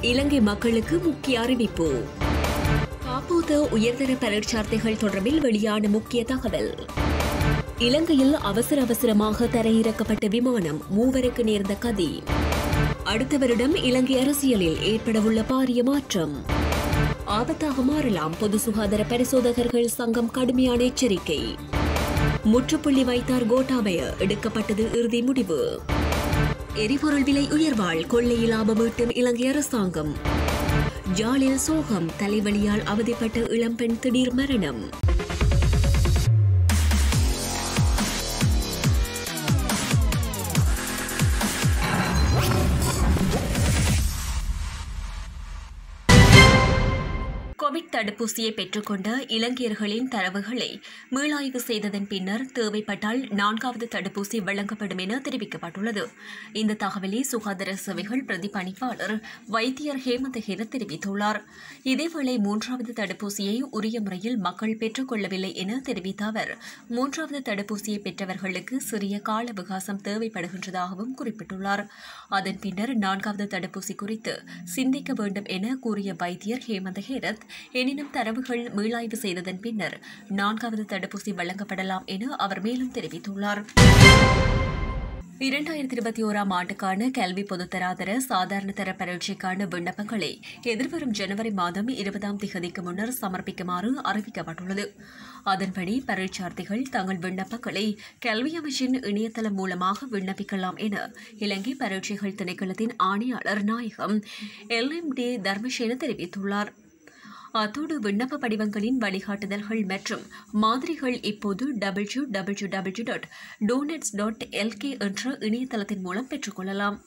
இலங்கை மக்களுக்கு முக்கிய அறிவிப்பு காப்போத உயர்தர பரீட்சார்த்திகள் தொடர்பில் வெளியான முக்கிய தகவல் இலங்கையில் அவசர அவசரமாக தரையிறக்கப்பட்ட விமானம் மூவருக்கு நேர்ந்த கதி அடுத்த வருடம் இலங்கை அரசியலில் ஏற்படவுள்ள பாரிய மாற்றம் ஆபத்தாக மாறலாம் பொது சுகாதார பரிசோதகர்கள் சங்கம் கடுமையான எச்சரிக்கை முற்றுப்புள்ளி வைத்தார் கோட்டாபய எடுக்கப்பட்டது இறுதி முடிவு எரிபொருள் விலை உயர்வால் கொள்ளையில் லாபம் ஈட்டும் இலங்கை அரசாங்கம் ஜாலில் சோகம் தலைவலியால் அவதிப்பட்ட இளம்பெண் திடீர் மரணம் கோவிட் தடுப்பூசியை பெற்றுக்கொண்ட இலங்கையர்களின் தரவுகளை மீளாய்வு செய்ததன் பின்னர் தேவைப்பட்டால் நான்காவது தடுப்பூசி வழங்கப்படும் என தெரிவிக்கப்பட்டுள்ளது இந்த தகவலை சுகாதார சேவைகள் பிரதிபலிப்பாளர் வைத்தியர் ஹேமந்த் ஹெர தெரிவித்துள்ளார் இதேவேளை மூன்றாவது தடுப்பூசியை உரிய முறையில் மக்கள் பெற்றுக் கொள்ளவில்லை என தெரிவித்த அவர் மூன்றாவது தடுப்பூசியை பெற்றவர்களுக்கு சிறிய கால அவகாசம் தேவைப்படுகின்றதாகவும் குறிப்பிட்டுள்ளார் அதன் பின்னர் நான்காவது தடுப்பூசி குறித்து சிந்திக்க வேண்டும் என கூறிய வைத்தியர் ஹேமந்த் ஹேரத் எனினும் தரவுகள் மீளாய்வு செய்ததன் பின்னர் நான்காவது தடுப்பூசி வழங்கப்படலாம் என அவர் மேலும் தெரிவித்துள்ளார் இரண்டாயிரத்தி இருபத்தி ஓராம் ஆண்டுக்கான கல்வி பொதுத்தராதர சாதாரண தர பரீட்சைக்கான விண்ணப்பங்களை எதிர்வரும் ஜனவரி மாதம் இருபதாம் திகதிக்கு முன்னர் சமர்ப்பிக்குமாறு அறிவிக்கப்பட்டுள்ளது அதன்படி பரீட்சார்த்திகள் தங்கள் விண்ணப்பங்களை கல்வி அமைச்சின் இணையதளம் மூலமாக விண்ணப்பிக்கலாம் என இலங்கை பரீட்சைகள் திணைக்களத்தின் ஆணையாளர் நாயகம் எல் எம் டி தர்மசேன தெரிவித்துள்ளார் அத்தோடு விண்ணப்ப படிவங்களின் வழிகாட்டுதல்கள் மற்றும் மாதிரிகள் இப்போது W W W dot doenets dot LK என்ற இணையதளத்தின் மூலம் பெற்றுக்கொள்ளலாம்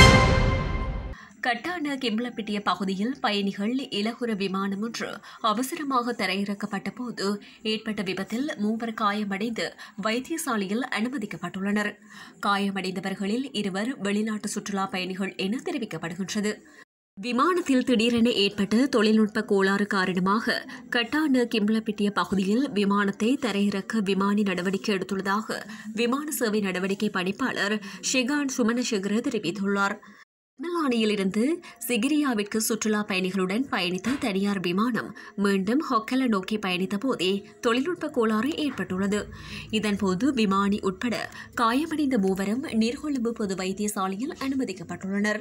கட்டான கிம்பலப்பிட்டிய பகுதியில் பயணிகள் இலகுர விமானம் ஒன்று அவசரமாக தரையிறக்கப்பட்ட போது ஏற்பட்ட விபத்தில் மூவர் காயமடைந்து வைத்தியசாலையில் அனுமதிக்கப்பட்டுள்ளனர் காயமடைந்தவர்களில் இருவர் வெளிநாட்டு சுற்றுலா பயணிகள் என தெரிவிக்கப்படுகின்றது விமானத்தில் திடீரென ஏற்பட்ட தொழில்நுட்ப கோளாறு காரணமாக கட்டான கிம்பலப்பிட்டிய பகுதியில் விமானத்தை தரையிறக்க விமானி நடவடிக்கை எடுத்துள்ளதாக விமான சேவை நடவடிக்கை பணிப்பாளர் ஷிகான் சுமனசேகர தெரிவித்துள்ளார் தமிழ்நாட்டிலிருந்து சிகிரியாவிற்கு சுற்றுலா பயணிகளுடன் பயணித்த தனியார் விமானம் மீண்டும் ஹொக்கல நோக்கி பயணித்த போதே தொழில்நுட்ப கோளாறு ஏற்பட்டுள்ளது இதன்போது விமானி உட்பட காயமடைந்த மூவரும் நீர்கொழும்பு பொது வைத்தியசாலையில் அனுமதிக்கப்பட்டுள்ளனர்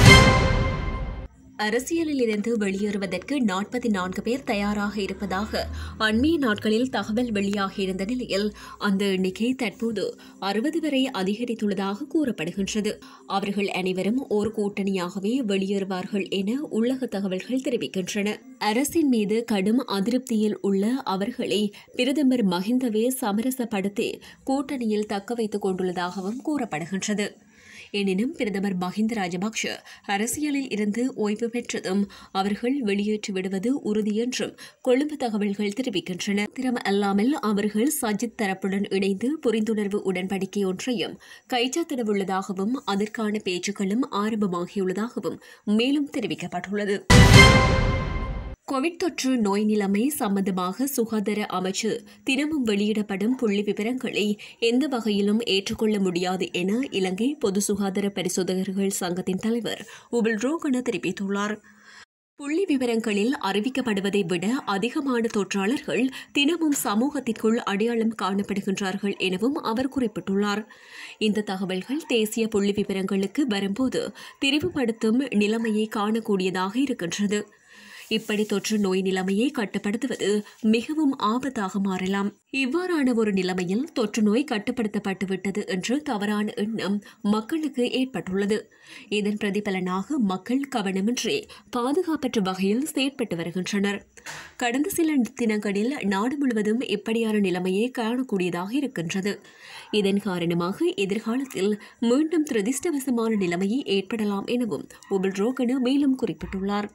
அரசியலில் இருந்து வெளியேறுவதற்கு நாற்பத்தி நான்கு பேர் தயாராக இருப்பதாக அண்மைய நாட்களில் தகவல் வெளியாகியிருந்த நிலையில் அந்த எண்ணிக்கை தற்போது அறுபது வரை அதிகரித்துள்ளதாக கூறப்படுகின்றது அவர்கள் அனைவரும் ஒரு கூட்டணியாகவே வெளியேறுவார்கள் என உள்ளக தகவல்கள் தெரிவிக்கின்றன அரசின் மீது கடும் அதிருப்தியில் உள்ள அவர்களை பிரதமர் மஹிந்தவே சமரசப்படுத்தி கூட்டணியில் தக்க வைத்துக் கொண்டுள்ளதாகவும் கூறப்படுகின்றது எனினும் பிரதமர் மஹிந்த ராஜபக்ஷ அரசியலில் இருந்து ஓய்வு பெற்றதும் அவர்கள் வெளியேற்றி விடுவது உறுதி என்றும் கொழும்பு தகவல்கள் தெரிவிக்கின்றன திறம் அல்லாமல் அவர்கள் சஜித் தரப்புடன் இணைந்து புரிந்துணர்வு உடன்படிக்கை ஒன்றையும் கைச்சாத்திடவுள்ளதாகவும் அதற்கான பேச்சுக்களும் ஆரம்பமாகியுள்ளதாகவும் மேலும் தெரிவிக்கப்பட்டுள்ளது கோவிட் தொற்று நோய் நிலைமை சம்பந்தமாக சுகாதார அமைச்சு தினமும் வெளியிடப்படும் புள்ளி விவரங்களை எந்த வகையிலும் ஏற்றுக்கொள்ள முடியாது என இலங்கை பொது சுகாதார பரிசோதகர்கள் சங்கத்தின் தலைவர் உபில் ரோகன தெரிவித்துள்ளார் புள்ளி விவரங்களில் அறிவிக்கப்படுவதை விட அதிகமான தொற்றாளர்கள் தினமும் சமூகத்திற்குள் அடையாளம் காணப்படுகின்றார்கள் எனவும் அவர் குறிப்பிட்டுள்ளார் இந்த தகவல்கள் தேசிய புள்ளி விவரங்களுக்கு வரும்போது திரிவுபடுத்தும் நிலைமையை காணக்கூடியதாக இருக்கின்றது இப்படி தொற்று நோய் நிலைமையை கட்டுப்படுத்துவது மிகவும் ஆபத்தாக மாறலாம் இவ்வாறான ஒரு நிலைமையில் தொற்று நோய் கட்டுப்படுத்தப்பட்டு விட்டது என்று தவறான எண்ணம் மக்களுக்கு ஏற்பட்டுள்ளது இதன் பிரதிபலனாக மக்கள் கவனமின்றி பாதுகாப்பற்ற வகையில் செயற்பட்டு வருகின்றனர் கடந்த சில தினங்களில் நாடு முழுவதும் இப்படியான நிலைமையை காணக்கூடியதாக இருக்கின்றது இதன் காரணமாக எதிர்காலத்தில் மீண்டும் துரதிர்ஷ்டவசமான நிலைமையை ஏற்படலாம் எனவும் உபில் ரோகன மேலும் குறிப்பிட்டுள்ளார்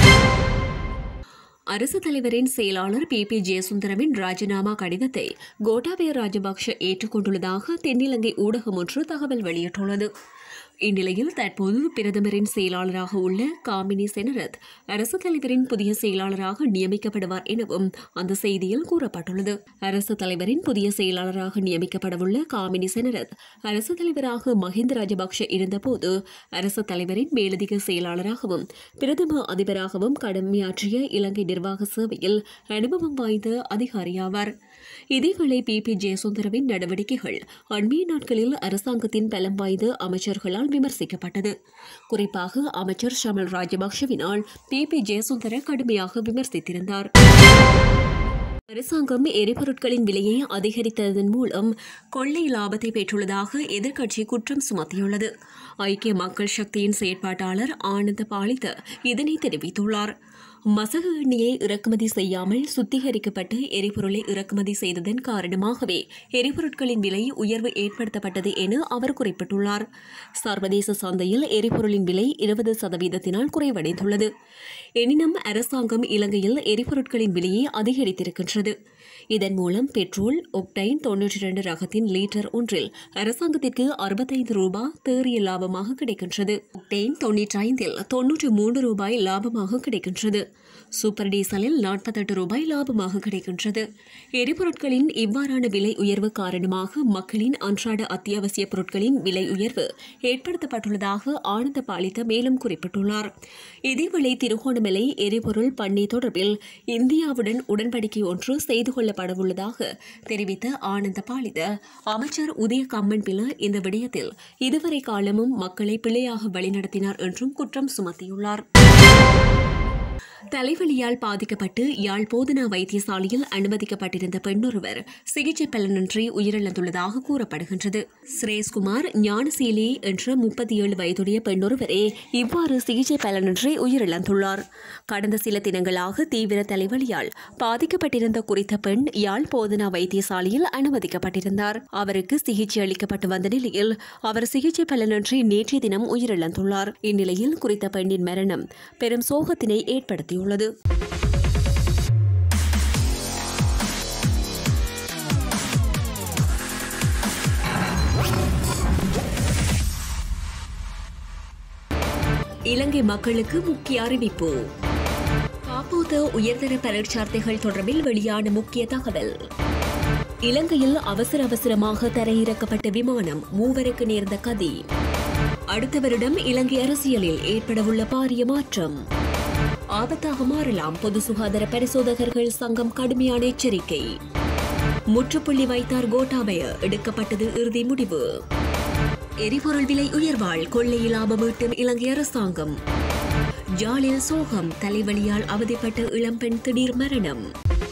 அரசு தலைவரின் செயலாளர் பி பி ஜெயசுந்தரமின் ராஜினாமா கடிதத்தை கோட்டாபய ராஜபக்ஷ ஏற்றுக்கொண்டுள்ளதாக தென்னிலங்கை ஊடகம் ஒன்று தகவல் வெளியிட்டுள்ளது இந்நிலையில் தற்போது பிரதமரின் செயலாளராக உள்ள காமினி செனரத் அரசு தலைவரின் புதிய செயலாளராக நியமிக்கப்படுவார் எனவும் அந்த செய்தியில் கூறப்பட்டுள்ளது அரசு தலைவரின் புதிய செயலாளராக நியமிக்கப்படவுள்ள காமினி செனரத் அரசு தலைவராக மஹிந்த ராஜபக்ஷ இருந்தபோது அரசு தலைவரின் மேலதிக செயலாளராகவும் பிரதம அதிபராகவும் கடமையாற்றிய இலங்கை நிர்வாக சேவையில் அனுபவம் வாய்ந்த அதிகாரியாவார் இதேவேளை பி பி ஜெயசுந்தரவின் நடவடிக்கைகள் அண்மைய நாட்களில் அரசாங்கத்தின் பலம் வாய்ந்த அமைச்சர்களால் விமர்சிக்கப்பட்டது குறிப்பாக அமைச்சர் ஷமல் ராஜபக்ஷவினால் பி பி ஜெயசுந்தர கடுமையாக விமர்சித்திருந்தார் அரசாங்கம் எரிபொருட்களின் விலையை அதிகரித்ததன் மூலம் கொள்ளை லாபத்தை பெற்றுள்ளதாக எதிர்க்கட்சி குற்றம் சுமத்தியுள்ளது ஐக்கிய மக்கள் சக்தியின் செயற்பாட்டாளர் ஆனந்த பாலித இதனை தெரிவித்துள்ளார் மசகு எண்ணெயை இறக்குமதி செய்யாமல் சுத்திகரிக்கப்பட்டு எரிபொருளை இறக்குமதி செய்ததன் காரணமாகவே எரிபொருட்களின் விலை உயர்வு ஏற்படுத்தப்பட்டது என அவர் குறிப்பிட்டுள்ளார் சர்வதேச சந்தையில் எரிபொருளின் விலை இருபது சதவீதத்தினால் குறைவடைந்துள்ளது எனினும் அரசாங்கம் இலங்கையில் எரிபொருட்களின் விலையை அதிகரித்திருக்கின்றது இதன் மூலம் பெட்ரோல் ஒக்டைன் தொன்னூற்றி இரண்டு ரகத்தின் லீட்டர் ஒன்றில் அரசாங்கத்திற்கு அறுபத்தைந்து ரூபாய் தேறிய லாபமாக கிடைக்கின்றது ஒக்டைன் தொன்னூற்றி ஐந்தில் தொன்னூற்றி மூன்று ரூபாய் லாபமாக கிடைக்கின்றது சூப்பர் டீசலில் நாற்பத்தெட்டு ரூபாய் லாபமாக கிடைக்கின்றது எரிபொருட்களின் இவ்வாறான விலை உயர்வு காரணமாக மக்களின் அன்றாட அத்தியாவசிய பொருட்களின் விலை உயர்வு ஏற்படுத்தப்பட்டுள்ளதாக ஆனந்த பாலித்த மேலும் குறிப்பிட்டுள்ளார் இதேவேளை திருகோணமலை எரிபொருள் பண்ணை தொடர்பில் இந்தியாவுடன் உடன்படிக்கை ஒன்று செய்து கொள்ளப்படவுள்ளதாக தெரிவித்த ஆனந்த பாலித அமைச்சர் உதய கம்மன் பில இந்த விடயத்தில் இதுவரை காலமும் மக்களை பிழையாக வழிநடத்தினார் என்றும் குற்றம் சுமத்தியுள்ளார் தலைவலியால் பாதிக்கப்பட்டு யாழ் போதனா வைத்தியசாலையில் அனுமதிக்கப்பட்டிருந்த பெண்ணொருவர் சிகிச்சை பலனின்றி உயிரிழந்துள்ளதாக கூறப்படுகின்றது சுரேஷ்குமார் ஞானசீலி என்ற முப்பத்தி ஏழு வயதுடைய பெண்ணொருவரே இவ்வாறு சிகிச்சை பலனின்றி உயிரிழந்துள்ளார் கடந்த சில தினங்களாக தீவிர தலைவலியால் பாதிக்கப்பட்டிருந்த குறித்த பெண் யாழ் போதனா வைத்தியசாலையில் அனுமதிக்கப்பட்டிருந்தார் அவருக்கு சிகிச்சை அளிக்கப்பட்டு வந்த நிலையில் அவர் சிகிச்சை பலனின்றி நேற்றைய தினம் உயிரிழந்துள்ளார் இந்நிலையில் குறித்த பெண்ணின் மரணம் பெரும் சோகத்தினை ஏற்படுத்தியுள்ளது இலங்கை மக்களுக்கு முக்கிய அறிவிப்பு காப்போத உயர்தர பரீட்சார்த்திகள் தொடர்பில் வெளியான முக்கிய தகவல் இலங்கையில் அவசர அவசரமாக தரையிறக்கப்பட்ட விமானம் மூவருக்கு நேர்ந்த கதி அடுத்த வருடம் இலங்கை அரசியலில் ஏற்படவுள்ள பாரிய மாற்றம் ஆபத்தாக மாறலாம் பொது சுகாதார பரிசோதகர்கள் சங்கம் கடுமையான எச்சரிக்கை முற்றுப்புள்ளி வைத்தார் கோட்டாபய எடுக்கப்பட்டது இறுதி முடிவு எரிபொருள் விலை உயர்வால் கொள்ளை லாபம் ஈட்டும் இலங்கை அரசாங்கம் ஜாலில் சோகம் தலைவலியால் அவதிப்பட்ட இளம்பெண் திடீர் மரணம்